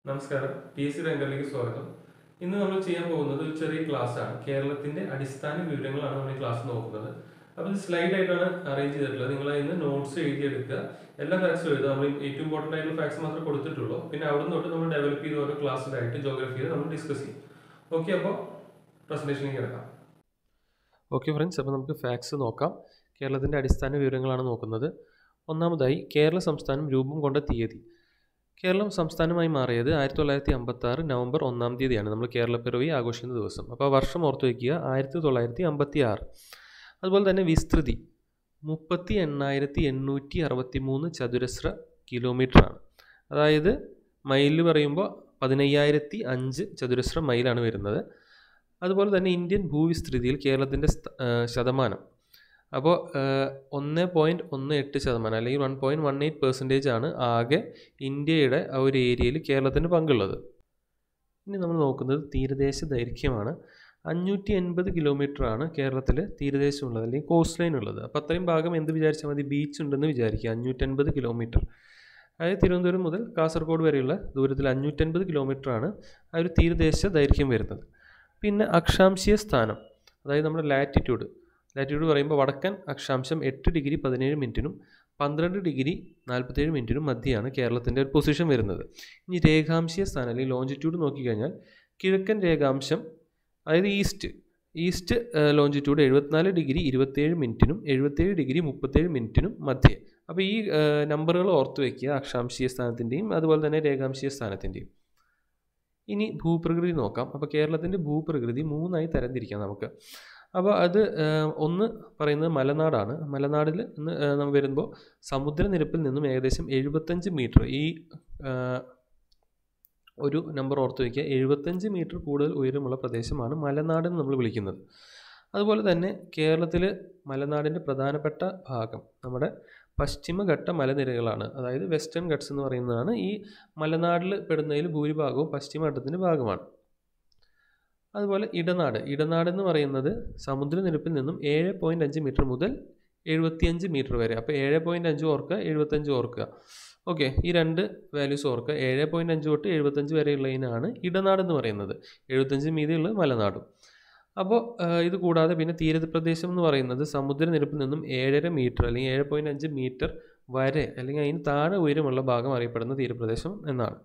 നമസ്കാരം P S C രംഗത്തിലേക്ക് സ്വാഗതം ഇന്ന് നമ്മൾ ചെയ്യാൻ പോകുന്നത് ഒരു ചെറിയ ക്ലാസ് ആണ് കേരളത്തിന്റെ അടിസ്ഥാന വിവരങ്ങളാണ് നമ്മൾ ഈ ക്ലാസ് നോക്കുന്നത് അപ്പോൾ ഇത് സ്ലൈഡ് ആയിട്ടാണ് അറേഞ്ച് ചെയ്തിട്ടുള്ളത് നിങ്ങൾ അതിന് നോട്ട്സ് എഴുതിയെടുക്കുക എല്ലാ ഫാക്ട്സും എഴുതുക നമ്മൾ ഏറ്റവും ഇമ്പോർട്ടൻ്റ് ആയിട്ടുള്ള ഫാക്ട്സ് മാത്രമേ കൊടുത്തിട്ടുള്ളൂ പിന്നെ അവിടെ തൊട്ട് നമ്മൾ ഡെവലപ്പ് ചെയ്ത് ഓരോ ക്ലാസ്സിലായിട്ട് ജോഗ്രഫിയിൽ നമ്മൾ ഡിസ്കസ് ചെയ്യും ഓക്കെ അപ്പോൾ പ്രസന്റേഷനിലേക്ക് കിടക്കാം ഓക്കെ ഫ്രണ്ട്സ് അപ്പോൾ നമുക്ക് ഫാക്ട്സ് നോക്കാം കേരളത്തിൻ്റെ അടിസ്ഥാന വിവരങ്ങളാണ് നോക്കുന്നത് ഒന്നാമതായി കേരള സംസ്ഥാനം രൂപം കൊണ്ട തീയതി കേരളം സംസ്ഥാനമായി മാറിയത് ആയിരത്തി തൊള്ളായിരത്തി അമ്പത്തി ആറ് നവംബർ ഒന്നാം തീയതിയാണ് നമ്മൾ കേരളപ്പിറവി ആഘോഷിക്കുന്ന ദിവസം അപ്പോൾ ആ വർഷം ഓർത്തു വയ്ക്കുക ആയിരത്തി തൊള്ളായിരത്തി അമ്പത്തി ആറ് അതുപോലെ തന്നെ വിസ്തൃതി മുപ്പത്തി എണ്ണായിരത്തി എണ്ണൂറ്റി അറുപത്തി മൂന്ന് ചതുരശ്ര കിലോമീറ്ററാണ് അതായത് മൈലിൽ പറയുമ്പോൾ പതിനയ്യായിരത്തി അഞ്ച് ചതുരശ്ര മൈലാണ് വരുന്നത് അതുപോലെ തന്നെ ഇന്ത്യൻ ഭൂവിസ്തൃതിയിൽ കേരളത്തിൻ്റെ സ്ഥ- ആ, ശതമാനം അപ്പോൾ ഒന്ന് പോയിൻറ്റ് ഒന്ന് എട്ട് ശതമാനം അല്ലെങ്കിൽ one point one eight percentage ആണ് ആകെ ഇന്ത്യയുടെ ആ ഒരു ഏരിയയിൽ കേരളത്തിന് പങ്കുള്ളത് ഇനി നമ്മൾ നോക്കുന്നത് തീരദേശ ദൈർഘ്യമാണ് അഞ്ഞൂറ്റി എൺപത് ആണ് കേരളത്തിൽ തീരദേശമുള്ളത് അല്ലെങ്കിൽ കോസ്റ്റ് ലൈൻ ഉള്ളത് അപ്പോൾ അത്രയും ഭാഗം എന്ത് വിചാരിച്ചാൽ മതി ബീച്ച് ഉണ്ടെന്ന് വിചാരിക്കുക അഞ്ഞൂറ്റൻപത് കിലോമീറ്റർ അതായത് തിരുവനന്തപുരം മുതൽ കാസർഗോഡ് വരെയുള്ള ദൂരത്തിൽ അഞ്ഞൂറ്റൻപത് ആണ് ആ ഒരു തീരദേശ ദൈർഘ്യം വരുന്നത് പിന്നെ അക്ഷാംശീയ സ്ഥാനം അതായത് നമ്മുടെ ലാറ്റിറ്റ്യൂഡ് ലാറ്റിറ്റ്യൂഡ് പറയുമ്പോൾ വടക്കൻ അക്ഷാംശം എട്ട് ഡിഗ്രി പതിനേഴ് മിനിറ്റിനും പന്ത്രണ്ട് ഡിഗ്രി നാൽപ്പത്തേഴ് മിനിറ്റിനും മധ്യയാണ് കേരളത്തിൻ്റെ ഒരു പൊസിഷൻ വരുന്നത് ഇനി രേഖാംശീയ സ്ഥാനം അല്ലെങ്കിൽ ലോഞ്ചിറ്റ്യൂഡ് നോക്കിക്കഴിഞ്ഞാൽ കിഴക്കൻ രേഖാംശം അതായത് ഈസ്റ്റ് ഈസ്റ്റ് ലോഞ്ചിറ്റ്യൂഡ് എഴുപത്തിനാല് ഡിഗ്രി ഇരുപത്തേഴ് മിനിറ്റിനും എഴുപത്തേഴ് ഡിഗ്രി മുപ്പത്തേഴ് മിനിറ്റിനും മധ്യേ അപ്പോൾ ഈ നമ്പറുകൾ ഓർത്ത് വയ്ക്കുക അക്ഷാംശീയ സ്ഥാനത്തിൻ്റെയും അതുപോലെ തന്നെ രേഖാംശീയ സ്ഥാനത്തിൻ്റെയും ഇനി ഭൂപ്രകൃതി നോക്കാം അപ്പോൾ കേരളത്തിൻ്റെ ഭൂപ്രകൃതി മൂന്നായി തരംതിരിക്കാം നമുക്ക് അപ്പോൾ അത് ഏഹ്, ഒന്ന് പറയുന്നത് മലനാടാണ് മലനാടിൽ നിന്ന് ഏഹ്, നമ്മൾ വരുമ്പോൾ സമുദ്രനിരപ്പിൽ നിന്നും ഏകദേശം എഴുപത്തഞ്ച് മീറ്റർ ഈ ഏഹ്, ഒരു നമ്പർ ഓർത്ത് വയ്ക്കുക എഴുപത്തഞ്ച് മീറ്റർ കൂടുതൽ ഉയരമുള്ള പ്രദേശമാണ് മലനാട് എന്ന് നമ്മൾ വിളിക്കുന്നത് അതുപോലെ തന്നെ കേരളത്തിൽ മലനാടിൻ്റെ പ്രധാനപ്പെട്ട ഭാഗം നമ്മുടെ പശ്ചിമഘട്ട മലനിരകളാണ് അതായത് വെസ്റ്റേൺ ഘട്ട്സ് എന്ന് പറയുന്നതാണ് ഈ മലനാടിൽ പെടുന്നതിൽ ഭൂരിഭാഗവും പശ്ചിമഘട്ടത്തിൻ്റെ ഭാഗമാണ് അതുപോലെ ഇടനാട് ഇടനാട് എന്ന് പറയുന്നത് സമുദ്രനിരപ്പിൽ നിന്നും ഏഴ് പോയിൻറ്റ് അഞ്ച് മീറ്റർ മുതൽ എഴുപത്തിയഞ്ച് മീറ്റർ വരെ അപ്പോൾ ഏഴ് പോയിൻറ്റ് അഞ്ച് ഓർക്കുക എഴുപത്തഞ്ച് ഓർക്കുക ഓക്കെ ഈ രണ്ട് വാല്യൂസ് ഓർക്കുക ഏഴ് പോയിൻറ്റ് അഞ്ച് തൊട്ട് എഴുപത്തഞ്ച് വരെയുള്ളതിനാണ് ഇടനാട് എന്ന് പറയുന്നത് എഴുപത്തഞ്ച് മീതിയുള്ളത് മലനാടും അപ്പോൾ ഇത് കൂടാതെ പിന്നെ തീരപ്രദേശം എന്ന് പറയുന്നത് സമുദ്രനിരപ്പിൽ നിന്നും ഏഴര മീറ്റർ അല്ലെങ്കിൽ ഏഴ് പോയിൻറ്റ് അഞ്ച് മീറ്റർ വരെ അല്ലെങ്കിൽ അതിന് താഴെ ഉയരമുള്ള ഭാഗം അറിയപ്പെടുന്ന തീരപ്രദേശം എന്നാണ്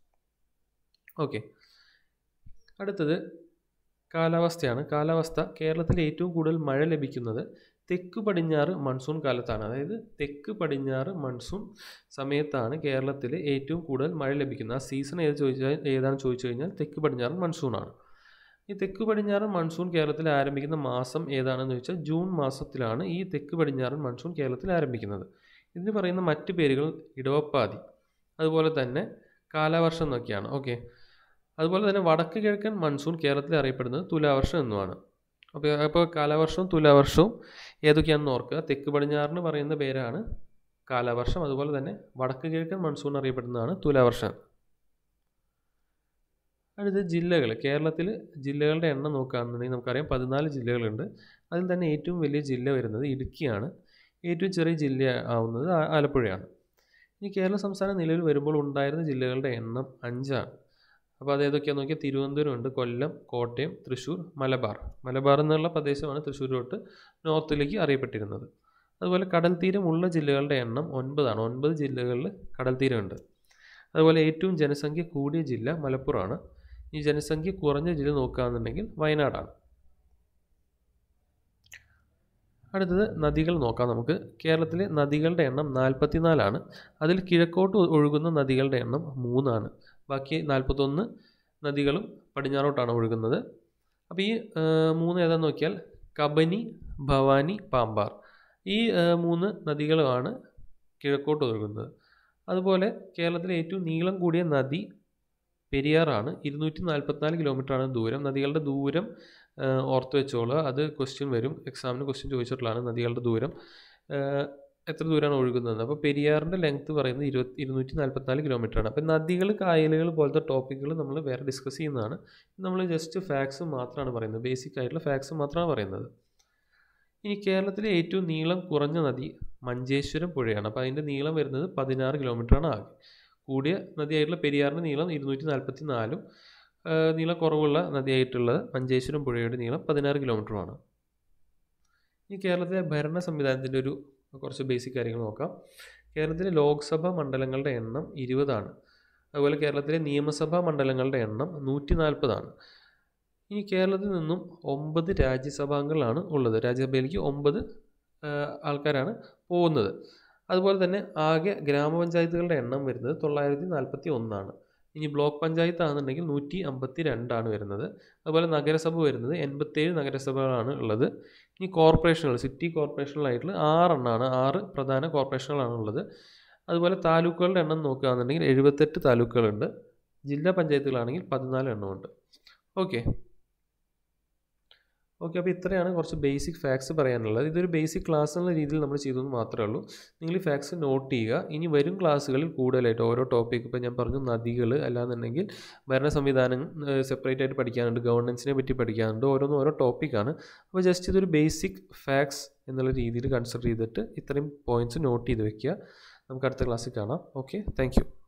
ഓക്കെ അടുത്തത് കാലാവസ്ഥയാണ് കാലാവസ്ഥ കേരളത്തിൽ ഏറ്റവും കൂടുതൽ മഴ ലഭിക്കുന്നത് തെക്ക് പടിഞ്ഞാറ് മൺസൂൺ കാലത്താണ് അതായത് തെക്ക് പടിഞ്ഞാറ് മൺസൂൺ സമയത്താണ് കേരളത്തിൽ ഏറ്റവും കൂടുതൽ മഴ ലഭിക്കുന്നത് ആ സീസൺ ഏത് ചോദിച്ചാൽ ഏതാണെന്ന് ചോദിച്ചു കഴിഞ്ഞാൽ തെക്ക് പടിഞ്ഞാറ് മൺസൂണാണ് ഈ തെക്ക് പടിഞ്ഞാറൻ മൺസൂൺ കേരളത്തിൽ ആരംഭിക്കുന്ന മാസം ഏതാണെന്ന് ചോദിച്ചാൽ ജൂൺ മാസത്തിലാണ് ഈ തെക്ക് പടിഞ്ഞാറൻ മൺസൂൺ കേരളത്തിൽ ആരംഭിക്കുന്നത് ഇതിന് പറയുന്ന മറ്റ് പേരുകൾ ഇടവപ്പാതി അതുപോലെ തന്നെ കാലവർഷം എന്നൊക്കെയാണ് ഓക്കെ അതുപോലെ തന്നെ വടക്ക് കിഴക്കൻ മൺസൂൺ കേരളത്തിൽ അറിയപ്പെടുന്നത് തുലാവർഷം എന്നുമാണ് അപ്പോൾ അപ്പോൾ കാലവർഷവും തുലാവർഷവും ഏതൊക്കെയാണെന്ന് ഓർക്കുക തെക്ക് പടിഞ്ഞാറിന് പറയുന്ന പേരാണ് കാലവർഷം അതുപോലെ തന്നെ വടക്ക് കിഴക്കൻ മൺസൂൺ അറിയപ്പെടുന്നതാണ് തുലാവർഷം അടുത്ത ജില്ലകൾ കേരളത്തിൽ ജില്ലകളുടെ എണ്ണം നോക്കുകയാണെന്നുണ്ടെങ്കിൽ നമുക്കറിയാം പതിനാല് ജില്ലകളുണ്ട് അതിൽ തന്നെ ഏറ്റവും വലിയ ജില്ല വരുന്നത് ഇടുക്കിയാണ് ഏറ്റവും ചെറിയ ജില്ല ആവുന്നത് ആ- ആലപ്പുഴയാണ് ഇനി കേരള സംസ്ഥാനം നിലവിൽ വരുമ്പോൾ ഉണ്ടായിരുന്ന ജില്ലകളുടെ എണ്ണം അഞ്ചാണ് അപ്പോൾ അത് ഏതൊക്കെയാണെന്ന് നോക്കിയാൽ തിരുവനന്തപുരം ഉണ്ട് കൊല്ലം കോട്ടയം തൃശ്ശൂർ മലബാർ മലബാർ എന്നുള്ള പ്രദേശമാണ് തൃശ്ശൂർ തൊട്ട് നോർത്തിലേക്ക് അറിയപ്പെട്ടിരുന്നത് അതുപോലെ കടൽ തീരമുള്ള ജില്ലകളുടെ എണ്ണം ഒൻപതാണ് ഒൻപത് ജില്ലകളിൽ കടൽ തീരമുണ്ട് അതുപോലെ ഏറ്റവും ജനസംഖ്യ കൂടിയ ജില്ല മലപ്പുറമാണ് ഈ ജനസംഖ്യ കുറഞ്ഞ ജില്ല നോക്കുകയാണെന്നുണ്ടെങ്കിൽ വയനാടാണ് അടുത്തത് നദികൾ നോക്കാം നമുക്ക് കേരളത്തിലെ നദികളുടെ എണ്ണം നാൽപ്പത്തിനാലാണ് അതിൽ കിഴക്കോട്ട് ഒ- ഒഴുകുന്ന നദികളുടെ എണ്ണം മൂന്നാണ് ബാക്കി നാൽപ്പത്തൊന്ന് നദികളും പടിഞ്ഞാറോട്ടാണ് ഒഴുകുന്നത് അപ്പോൾ ഈ ആ, മൂന്ന് ഏതാന്ന് നോക്കിയാൽ കബനി ഭവാനി പാമ്പാർ ഈ ആ, മൂന്ന് നദികളുമാണ് കിഴക്കോട്ട് ഒഴുകുന്നത് അതുപോലെ കേരളത്തിലെ ഏറ്റവും നീളം കൂടിയ നദി പെരിയാറാണ് ഇരുന്നൂറ്റി നാൽപ്പത്തിനാല് കിലോമീറ്ററാണ് ദൂരം നദികളുടെ ദൂരം ആ, ഓർത്ത് വെച്ചോളുക അത് ക്വസ്റ്റ്യൻ വരും എക്സാമിന് ക്വസ്റ്റ്യൻ ചോദിച്ചിട്ടുള്ളതാണ് നദികളുടെ ദൂരം ആ, എത്ര ദൂരമാണ് ഒഴുകുന്നത് അപ്പോൾ പെരിയാറിൻ്റെ ലെങ്ത് പറയുന്നത് ഇരുപത്തി ഇരുന്നൂറ്റി നാൽപ്പത്തിനാല് കിലോമീറ്ററാണ് അപ്പോൾ നദികൾ കായലുകൾ പോലത്തെ ടോപ്പിക്കുകൾ നമ്മൾ വേറെ ഡിസ്കസ് ചെയ്യുന്നതാണ് നമ്മൾ ജസ്റ്റ് ഫാക്സ് മാത്രമാണ് പറയുന്നത് ബേസിക് ആയിട്ടുള്ള ഫാക്സ് മാത്രമാണ് പറയുന്നത് ഇനി കേരളത്തിലെ ഏറ്റവും നീളം കുറഞ്ഞ നദി മഞ്ചേശ്വരം പുഴയാണ് അപ്പോൾ അതിൻ്റെ നീളം വരുന്നത് പതിനാറ് കിലോമീറ്ററാണ് ആകെ കൂടിയ നദിയായിട്ടുള്ള പെരിയാറിൻ്റെ നീളം ഇരുന്നൂറ്റി നാൽപ്പത്തി നാലും നീളം കുറവുള്ള നദിയായിട്ടുള്ളത് മഞ്ചേശ്വരം പുഴയുടെ നീളം പതിനാറ് കിലോമീറ്ററുമാണ് ഈ കേരളത്തിലെ ഭരണ സംവിധാനത്തിൻ്റെ ഒരു കുറച്ച് ബേസിക് കാര്യങ്ങൾ നോക്കാം കേരളത്തിലെ ലോക്സഭാ മണ്ഡലങ്ങളുടെ എണ്ണം ഇരുപതാണ് അതുപോലെ കേരളത്തിലെ നിയമസഭാ മണ്ഡലങ്ങളുടെ എണ്ണം നൂറ്റി നാൽപ്പതാണ് ഇനി കേരളത്തിൽ നിന്നും ഒമ്പത് രാജ്യസഭാംഗങ്ങളാണ് ഉള്ളത് രാജ്യസഭയിലേക്ക് ഒമ്പത് ആൾക്കാരാണ് പോകുന്നത് അതുപോലെ തന്നെ ആകെ ഗ്രാമപഞ്ചായത്തുകളുടെ എണ്ണം വരുന്നത് തൊള്ളായിരത്തി നാൽപ്പത്തി ഒന്നാണ് ഇനി ബ്ലോക്ക് പഞ്ചായത്ത് ആണെന്നുണ്ടെങ്കിൽ നൂറ്റി അമ്പത്തി രണ്ടാണ് വരുന്നത് അതുപോലെ നഗരസഭ വരുന്നത് എൺപത്തേഴ് നഗരസഭകളാണ് ഉള്ളത് ഇനി കോർപ്പറേഷനുകൾ സിറ്റി കോർപ്പറേഷനുകളായിട്ടുള്ള ആറെണ്ണമാണ് ആറ് പ്രധാന കോർപ്പറേഷനുകളാണ് ഉള്ളത് അതുപോലെ താലൂക്കുകളുടെ എണ്ണം നോക്കുകയാണെന്നുണ്ടെങ്കിൽ എഴുപത്തെട്ട് താലൂക്കുകളുണ്ട് ജില്ലാ പഞ്ചായത്തുകളാണെങ്കിൽ പതിനാല് എണ്ണമുണ്ട് ഓക്കെ ഓക്കെ അപ്പോൾ ഇത്രയാണ് കുറച്ച് ബേസിക് ഫാക്ട്സ് പറയാനുള്ളത് ഇതൊരു ബേസിക് ക്ലാസ് എന്നുള്ള രീതിയിൽ നമ്മൾ ചെയ്തെന്ന് മാത്രമേ ഉള്ളൂ നിങ്ങൾ ഈ ഫാക്ട്സ് നോട്ട് ചെയ്യുക ഇനി വരും ക്ലാസ്സുകളിൽ കൂടുതലായിട്ട് ഓരോ ടോപ്പിക് ഇപ്പോൾ ഞാൻ പറഞ്ഞു നദികൾ അല്ലാന്നുണ്ടെങ്കിൽ ഭരണ സംവിധാനം സെപ്പറേറ്റ് ആയിട്ട് പഠിക്കാനുണ്ട് ഗവർണൻസിനെ പറ്റി പഠിക്കാനുണ്ട് ഓരോന്നും ഓരോ ടോപ്പിക്കാണ് അപ്പോൾ ജസ്റ്റ് ഇതൊരു ബേസിക് ഫാക്ട്സ് എന്നുള്ള രീതിയിൽ കൺസിഡർ ചെയ്തിട്ട് ഇത്രയും പോയിന്റ്സ് നോട്ട് ചെയ്ത് വെക്കുക നമുക്ക് അടുത്ത ക്ലാസ്സിൽ കാണാം ഓക്കെ താങ്ക്